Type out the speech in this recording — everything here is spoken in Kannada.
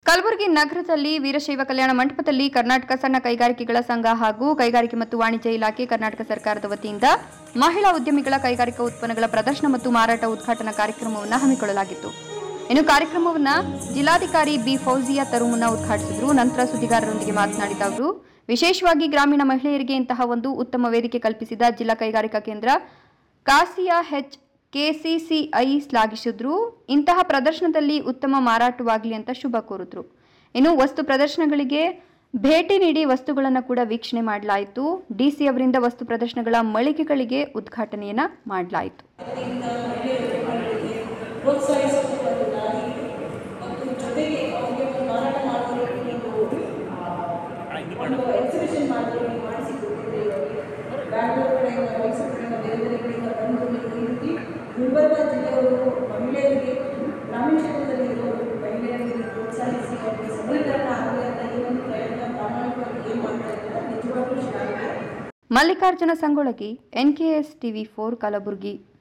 ಕಲಬುರಗಿ ನಗರದಲ್ಲಿ ವೀರಶೈವ ಕಲ್ಯಾಣ ಮಂಟಪದಲ್ಲಿ ಕರ್ನಾಟಕ ಸಣ್ಣ ಕೈಗಾರಿಕೆಗಳ ಸಂಘ ಹಾಗೂ ಕೈಗಾರಿಕೆ ಮತ್ತು ವಾಣಿಜ್ಯ ಇಲಾಖೆ ಕರ್ನಾಟಕ ಸರ್ಕಾರದ ವತಿಯಿಂದ ಮಹಿಳಾ ಉದ್ಯಮಿಗಳ ಕೈಗಾರಿಕಾ ಉತ್ಪನ್ನಗಳ ಪ್ರದರ್ಶನ ಮತ್ತು ಮಾರಾಟ ಉದ್ಘಾಟನಾ ಕಾರ್ಯಕ್ರಮವನ್ನು ಹಮ್ಮಿಕೊಳ್ಳಲಾಗಿತ್ತು ಇನ್ನು ಕಾರ್ಯಕ್ರಮವನ್ನ ಜಿಲ್ಲಾಧಿಕಾರಿ ಬಿ ಫೌಜಿಯಾ ತರುಮುನ್ನ ಉದ್ಘಾಟಿಸಿದ್ರು ನಂತರ ಸುದ್ದಿಗಾರರೊಂದಿಗೆ ಮಾತನಾಡಿದ ಅವರು ವಿಶೇಷವಾಗಿ ಗ್ರಾಮೀಣ ಮಹಿಳೆಯರಿಗೆ ಇಂತಹ ಒಂದು ಉತ್ತಮ ವೇದಿಕೆ ಕಲ್ಪಿಸಿದ ಜಿಲ್ಲಾ ಕೈಗಾರಿಕಾ ಕೇಂದ್ರ ಕಾಸಿಯಾ ಹೆಚ್ ಕೆಸಿಸಿಐ ಶ್ಲಾಘಿಸಿದ್ರು ಇಂತಹ ಪ್ರದರ್ಶನದಲ್ಲಿ ಉತ್ತಮ ಮಾರಾಟವಾಗಲಿ ಅಂತ ಶುಭ ಕೋರಿದ್ರು ಇನ್ನು ವಸ್ತು ಪ್ರದರ್ಶನಗಳಿಗೆ ಭೇಟಿ ನೀಡಿ ವಸ್ತುಗಳನ್ನು ಕೂಡ ವೀಕ್ಷಣೆ ಮಾಡಲಾಯಿತು ಡಿಸಿ ಅವರಿಂದ ವಸ್ತು ಪ್ರದರ್ಶನಗಳ ಮಳಿಗೆಗಳಿಗೆ ಉದ್ಘಾಟನೆಯನ್ನ ಮಾಡಲಾಯಿತು ಪ್ರೋತ್ಸಾಹಿಸುವ ಒಂದು ದಾರಿ ಮತ್ತು ಜೊತೆಗೆ ಅವರಿಗೆ ಒಂದು ಮಾರಾಟ ಮಾಡೋದಕ್ಕೆ ಒಂದು ಒಂದು ಎಕ್ಸಿಬಿಷನ್ ಮಾಡೋದಕ್ಕೆ ಮಾಡಿಸಿಕೊಟ್ಟಿದ್ದೇವೆ ಅವರಿಗೆ ಬ್ಯಾಂಗ್ಳೂರು ಕಡೆಯಿಂದ ಮೈಸೂರು ಕಡೆಯಿಂದ ಬೇರೆ ಬೇರೆ ಕಡೆಯಿಂದ ಬಂದು ಈ ರೀತಿ ಗುಲ್ಬರ್ಗ ಜಿಲ್ಲೆಯವರು ಮಹಿಳೆಯರಿಗೆ ಗ್ರಾಮೀಣ ಕ್ಷೇತ್ರದಲ್ಲಿ ಇರೋರು ಮಹಿಳೆಯರಿಗೆ ಪ್ರೋತ್ಸಾಹಿಸಿ ಅವರಿಗೆ ಸಬಲೀಕರಣ ಆಗಲಿ ಅಂತ ಈ ಒಂದು ಪ್ರಯತ್ನ ಪ್ರಾಮಾಣಿಕವಾಗಿ ಏನು ಮಾಡ್ತಾ ಇದ್ದಾರೆ ನಿಜವಾಗ್ಲೂ ಶ್ಲಾಘನೀಯ Mallikarjuna Sangolagi NKS TV four Kalaburagi